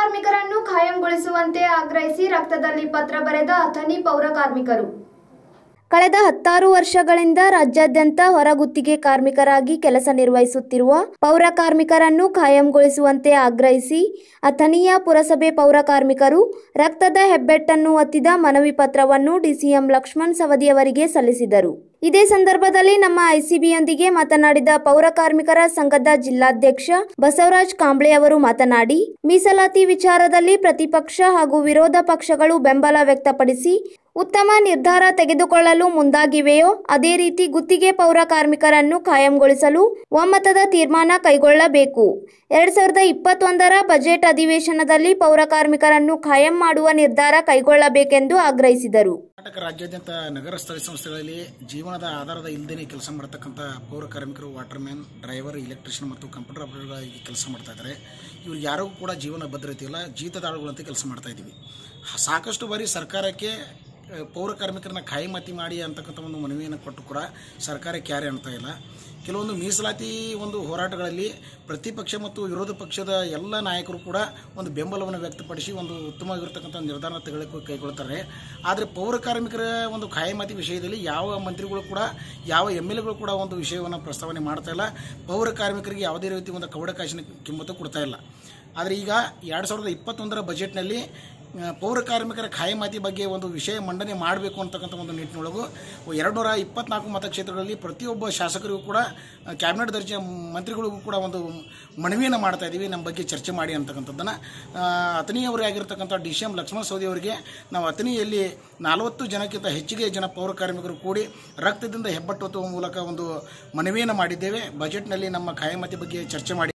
ಕಾರ್ಮಿಕರನ್ನು ಖಾಯಂಗೊಳಿಸುವಂತೆ ಆಗ್ರಹಿಸಿ ರಕ್ತದಲ್ಲಿ ಪತ್ರ ಬರೆದ ಅಥಣಿ ಪೌರ ಕಾರ್ಮಿಕರು ಕಳೆದ ಹತ್ತಾರು ವರ್ಷಗಳಿಂದ ರಾಜ್ಯಾದ್ಯಂತ ಹೊರಗುತ್ತಿಗೆ ಕಾರ್ಮಿಕರಾಗಿ ಕೆಲಸ ನಿರ್ವಹಿಸುತ್ತಿರುವ ಪೌರ ಕಾರ್ಮಿಕರನ್ನು ಖಾಯಂಗೊಳಿಸುವಂತೆ ಆಗ್ರಹಿಸಿ ಅಥಣಿಯ ಪುರಸಭೆ ಪೌರ ಕಾರ್ಮಿಕರು ರಕ್ತದ ಹೆಬ್ಬೆಟ್ಟನ್ನು ಒತ್ತಿದ ಮನವಿ ಪತ್ರವನ್ನು ಡಿಸಿಎಂ ಲಕ್ಷ್ಮಣ್ ಸವದಿಯವರಿಗೆ ಸಲ್ಲಿಸಿದರು ಇದೇ ಸಂದರ್ಭದಲ್ಲಿ ನಮ್ಮ ಐಸಿಬಿಯೊಂದಿಗೆ ಮಾತನಾಡಿದ ಪೌರ ಕಾರ್ಮಿಕರ ಸಂಘದ ಜಿಲ್ಲಾಧ್ಯಕ್ಷ ಬಸವರಾಜ್ ಕಾಂಬ್ಳೆ ಅವರು ಮಾತನಾಡಿ ಮೀಸಲಾತಿ ವಿಚಾರದಲ್ಲಿ ಪ್ರತಿಪಕ್ಷ ಹಾಗೂ ವಿರೋಧ ಪಕ್ಷಗಳು ಬೆಂಬಲ ವ್ಯಕ್ತಪಡಿಸಿ ಉತ್ತಮ ನಿರ್ಧಾರ ತೆಗೆದುಕೊಳ್ಳಲು ಮುಂದಾಗಿವೆಯೋ ಅದೇ ರೀತಿ ಗುತ್ತಿಗೆ ಪೌರ ಕಾರ್ಮಿಕರನ್ನು ಕಾಯಂಗೊಳಿಸಲು ಒಮ್ಮತದ ತೀರ್ಮಾನ ಕೈಗೊಳ್ಳಬೇಕು ಎರಡ್ ಸಾವಿರದ ಇಪ್ಪತ್ತೊಂದರ ಬಜೆಟ್ ಅಧಿವೇಶನದಲ್ಲಿ ಪೌರ ಕಾರ್ಮಿಕರನ್ನು ಖಾಯಂ ಮಾಡುವ ನಿರ್ಧಾರ ಕೈಗೊಳ್ಳಬೇಕೆಂದು ಆಗ್ರಹಿಸಿದರು ಕರ್ನಾಟಕ ರಾಜ್ಯಾದ್ಯಂತ ನಗರ ಸ್ಥಳೀಯ ಸಂಸ್ಥೆಗಳಲ್ಲಿ ಜೀವನದ ಆಧಾರದ ಇಲ್ಲದೇ ಕೆಲಸ ಮಾಡತಕ್ಕಂಥ ಪೌರ ಕಾರ್ಮಿಕರು ವಾಟರ್ ಮ್ಯಾನ್ ಡ್ರೈವರ್ ಇಲೆಕ್ಟ್ರಿಷಿಯನ್ ಮತ್ತು ಕಂಪ್ಯೂಟರ್ ಆಪರೇಟರ್ಗಳಾಗಿ ಕೆಲಸ ಮಾಡ್ತಾ ಇದ್ದಾರೆ ಇವ್ರು ಯಾರಿಗೂ ಕೂಡ ಜೀವನ ಭದ್ರತೆ ಇಲ್ಲ ಜೀತದಾಳುಗಳಂತೆ ಕೆಲಸ ಮಾಡ್ತಾ ಇದ್ದೀವಿ ಹ- ಸಾಕಷ್ಟು ಬಾರಿ ಸರ್ಕಾರಕ್ಕೆ ಆ, ಪೌರ ಕಾರ್ಮಿಕರನ್ನ ಖಾಯಮತಿ ಮಾಡಿ ಅಂತಕ್ಕಂಥ ಒಂದು ಮನವಿಯನ್ನು ಕೊಟ್ಟು ಕೂಡ ಸರ್ಕಾರ ಕ್ಯಾರೆ ಆಗ್ತಾ ಇಲ್ಲ ಕೆಲವೊಂದು ಮೀಸಲಾತಿ ಒಂದು ಹೋರಾಟಗಳಲ್ಲಿ ಪ್ರತಿಪಕ್ಷ ಮತ್ತು ವಿರೋಧ ಪಕ್ಷದ ಎಲ್ಲ ನಾಯಕರು ಕೂಡ ಒಂದು ಬೆಂಬಲವನ್ನು ವ್ಯಕ್ತಪಡಿಸಿ ಒಂದು ಉತ್ತಮವಾಗಿರ್ತಕ್ಕಂಥ ನಿರ್ಧಾರ ತೆಗೆದುಕೊಳ್ಳ ಕೈಗೊಳ್ತಾರೆ ಆದರೆ ಪೌರ ಕಾರ್ಮಿಕರ ಒಂದು ಖಾಯಮಾತಿ ವಿಷಯದಲ್ಲಿ ಯಾವ ಮಂತ್ರಿಗಳು ಕೂಡ ಯಾವ ಎಮ್ ಎಲ್ ಎಗಳು ಕೂಡ ಒಂದು ವಿಷಯವನ್ನು ಪ್ರಸ್ತಾವನೆ ಮಾಡ್ತಾ ಇಲ್ಲ ಪೌರ ಕಾರ್ಮಿಕರಿಗೆ ಯಾವುದೇ ರೀತಿ ಒಂದು ಕವಡ ಕಾಸಿನ ಕಿಮ್ಮತ್ತು ಕೊಡ್ತಾ ಇಲ್ಲ ಆದರೆ ಈಗ ಎರಡು ಸಾವಿರದ ಇಪ್ಪತ್ತೊಂದರ ಬಜೆಟ್ನಲ್ಲಿ ಆ, ಪೌರ ಕಾರ್ಮಿಕರ ಖಾಯಮಾತಿ ಬಗ್ಗೆ ಒಂದು ವಿಷಯ ಮಂಡನೆ ಮಾಡಬೇಕು ಅಂತಕ್ಕಂಥ ಒಂದು ನಿಟ್ಟಿನೊಳಗೂ ಎರಡು ನೂರ ಇಪ್ಪತ್ನಾಲ್ಕು ಮತಕ್ಷೇತ್ರಗಳಲ್ಲಿ ಪ್ರತಿಯೊಬ್ಬ ಶಾಸಕರಿಗೂ ಕೂಡ ಆ, ಕ್ಯಾಬಿನೆಟ್ ದರ್ಜೆಯ ಮಂತ್ರಿಗಳಿಗೂ ಕೂಡ ಒಂದು ಮನವಿಯನ್ನು ಮಾಡ್ತಾ ಇದ್ದೀವಿ ನಮ್ಮ ಬಗ್ಗೆ ಚರ್ಚೆ ಮಾಡಿ ಅಂತಕ್ಕಂಥದ್ದನ್ನು ಅತನಿಯವರೇ ಆಗಿರ್ತಕ್ಕಂಥ D C M Lakshman Savadi ಅವರಿಗೆ ನಾವು ಅತನಿಯಲ್ಲಿ ನಲವತ್ತು ಜನಕ್ಕಿಂತ ಹೆಚ್ಚಿಗೆ ಜನ ಪೌರ ಕಾರ್ಮಿಕರು ಕೂಡಿ ರಕ್ತದಿಂದ ಹೆಬ್ಬಟ್ಟು ಒತ್ತುವ ಮೂಲಕ ಒಂದು ಮನವಿಯನ್ನು ಮಾಡಿದ್ದೇವೆ ಬಜೆಟ್ನಲ್ಲಿ ನಮ್ಮ ಖಾಯಮಾತಿ ಬಗ್ಗೆ ಚರ್ಚೆ ಮಾಡಿ